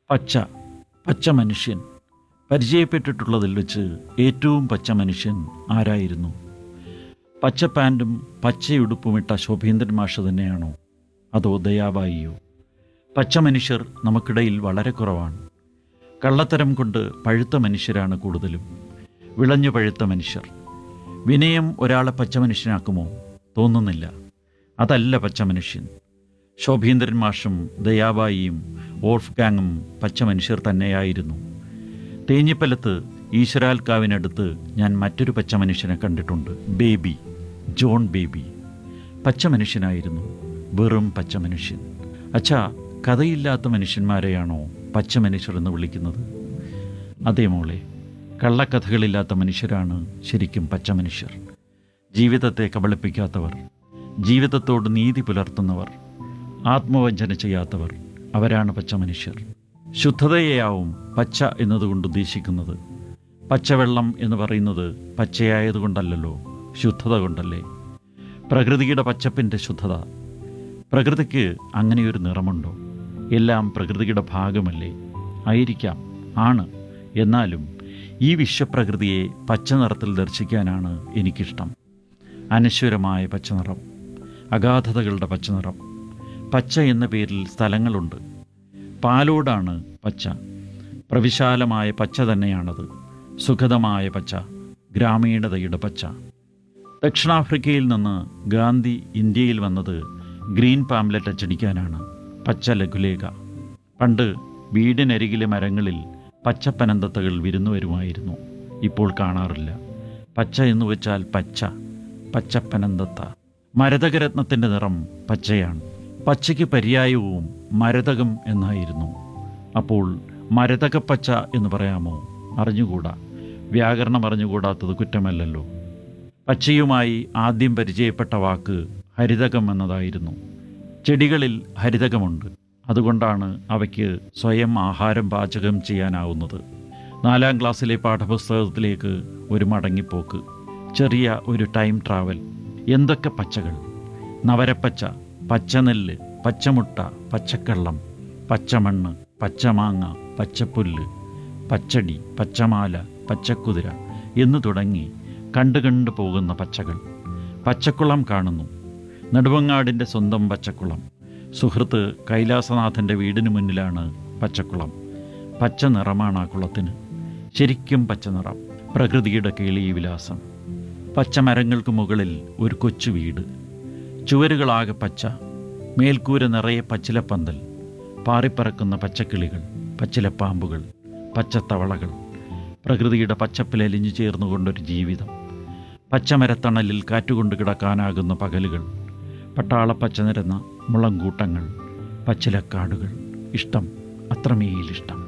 പച്ച പച്ച മനുഷ്യൻ പരിചയപ്പെട്ടിട്ടുള്ളതിൽ വെച്ച് ഏറ്റവും പച്ച മനുഷ്യൻ ആരായിരുന്നു പച്ച പാൻറ്റും പച്ചയുടുപ്പുമിട്ട ശോഭേന്ദ്രൻ മാഷ് തന്നെയാണോ അതോ ദയാബായിയോ പച്ച മനുഷ്യർ നമുക്കിടയിൽ വളരെ കുറവാണ് കള്ളത്തരം കൊണ്ട് പഴുത്ത മനുഷ്യരാണ് കൂടുതലും വിളഞ്ഞു പഴുത്ത മനുഷ്യർ വിനയം ഒരാളെ പച്ച മനുഷ്യനാക്കുമോ തോന്നുന്നില്ല അതല്ല പച്ച മനുഷ്യൻ ശോഭീന്ദ്രൻ മാഷും ദയാബായിയും ഓൾഫ് ഗാങ്ങും പച്ച മനുഷ്യർ തന്നെയായിരുന്നു തേഞ്ഞിപ്പലത്ത് ഈശ്വരാൽക്കാവിനടുത്ത് ഞാൻ മറ്റൊരു പച്ച മനുഷ്യനെ കണ്ടിട്ടുണ്ട് ബേബി ജോൺ ബേബി പച്ച മനുഷ്യനായിരുന്നു വെറും പച്ച മനുഷ്യൻ അച്ഛാ കഥയില്ലാത്ത മനുഷ്യന്മാരെയാണോ പച്ച മനുഷ്യർ എന്ന് വിളിക്കുന്നത് അതേ മോളെ കള്ളക്കഥകളില്ലാത്ത മനുഷ്യരാണ് ശരിക്കും പച്ച മനുഷ്യർ ജീവിതത്തെ കബളിപ്പിക്കാത്തവർ ജീവിതത്തോട് നീതി പുലർത്തുന്നവർ ആത്മവഞ്ചന ചെയ്യാത്തവർ അവരാണ് പച്ച മനുഷ്യർ ശുദ്ധതയെയാവും പച്ച എന്നതുകൊണ്ട് ഉദ്ദേശിക്കുന്നത് പച്ചവെള്ളം എന്ന് പറയുന്നത് പച്ചയായതുകൊണ്ടല്ലല്ലോ ശുദ്ധത കൊണ്ടല്ലേ പ്രകൃതിയുടെ പച്ചപ്പിൻ്റെ ശുദ്ധത പ്രകൃതിക്ക് അങ്ങനെയൊരു നിറമുണ്ടോ എല്ലാം പ്രകൃതിയുടെ ഭാഗമല്ലേ ആയിരിക്കാം ആണ് എന്നാലും ഈ വിശ്വപ്രകൃതിയെ പച്ച നിറത്തിൽ ദർശിക്കാനാണ് എനിക്കിഷ്ടം അനശ്വരമായ പച്ചനിറം അഗാധതകളുടെ പച്ചനിറം പച്ച എന്ന പേരിൽ സ്ഥലങ്ങളുണ്ട് പാലോടാണ് പച്ച പ്രവിശാലമായ പച്ച തന്നെയാണത് സുഖതമായ പച്ച ഗ്രാമീണതയുടെ പച്ച ദക്ഷിണാഫ്രിക്കയിൽ നിന്ന് ഗാന്ധി ഇന്ത്യയിൽ വന്നത് ഗ്രീൻ പാംലെറ്റ് അച്ചടിക്കാനാണ് പച്ച ലഘുലേഖ പണ്ട് വീടിനരികിലെ മരങ്ങളിൽ പച്ചപ്പനന്തത്തകൾ വിരുന്നു വരുമായിരുന്നു ഇപ്പോൾ കാണാറില്ല പച്ച എന്ന് വെച്ചാൽ പച്ച പച്ചപ്പനന്തത്ത മരതകരത്നത്തിൻ്റെ നിറം പച്ചയാണ് പച്ചയ്ക്ക് പര്യായവും മരതകം എന്നായിരുന്നു അപ്പോൾ മരതകപ്പച്ച എന്ന് പറയാമോ അറിഞ്ഞുകൂടാ വ്യാകരണം അറിഞ്ഞുകൂടാത്തത് കുറ്റമല്ലല്ലോ പച്ചയുമായി ആദ്യം പരിചയപ്പെട്ട വാക്ക് ഹരിതകം എന്നതായിരുന്നു ചെടികളിൽ ഹരിതകമുണ്ട് അതുകൊണ്ടാണ് അവയ്ക്ക് സ്വയം ആഹാരം പാചകം ചെയ്യാനാവുന്നത് നാലാം ക്ലാസ്സിലെ പാഠപുസ്തകത്തിലേക്ക് ഒരു മടങ്ങിപ്പോക്ക് ചെറിയ ഒരു ടൈം ട്രാവൽ എന്തൊക്കെ പച്ചകൾ നവരപ്പച്ച പച്ചനെല്ല് പച്ചമുട്ട പച്ചക്കള്ളം പച്ചമണ്ണ് പച്ചമാങ്ങ പച്ചപ്പുല്ല് പച്ചടി പച്ചമാല പച്ചക്കുതിര എന്നു തുടങ്ങി കണ്ടു കണ്ടു പോകുന്ന പച്ചകൾ പച്ചക്കുളം കാണുന്നു നെടുവങ്ങാടിൻ്റെ സ്വന്തം പച്ചക്കുളം സുഹൃത്ത് കൈലാസനാഥൻ്റെ വീടിന് മുന്നിലാണ് പച്ചക്കുളം പച്ച നിറമാണ് ആ കുളത്തിന് ശരിക്കും പച്ച നിറം പ്രകൃതിയുടെ കേളി വിലാസം പച്ചമരങ്ങൾക്ക് മുകളിൽ ഒരു കൊച്ചു വീട് ചുവരുകളാകെ പച്ച മേൽക്കൂര നിറയെ പച്ചിലപ്പന്തൽ പാറിപ്പറക്കുന്ന പച്ചക്കിളികൾ പച്ചിലപ്പാമ്പുകൾ പച്ചത്തവളകൾ പ്രകൃതിയുടെ പച്ചപ്പിൽ അലിഞ്ഞു ചേർന്നുകൊണ്ടൊരു ജീവിതം പച്ചമരത്തണലിൽ കാറ്റുകൊണ്ട് കിടക്കാനാകുന്ന പകലുകൾ പട്ടാളപ്പച്ച നിരന്ന മുളങ്കൂട്ടങ്ങൾ പച്ചിലക്കാടുകൾ ഇഷ്ടം അത്രമേലിഷ്ടം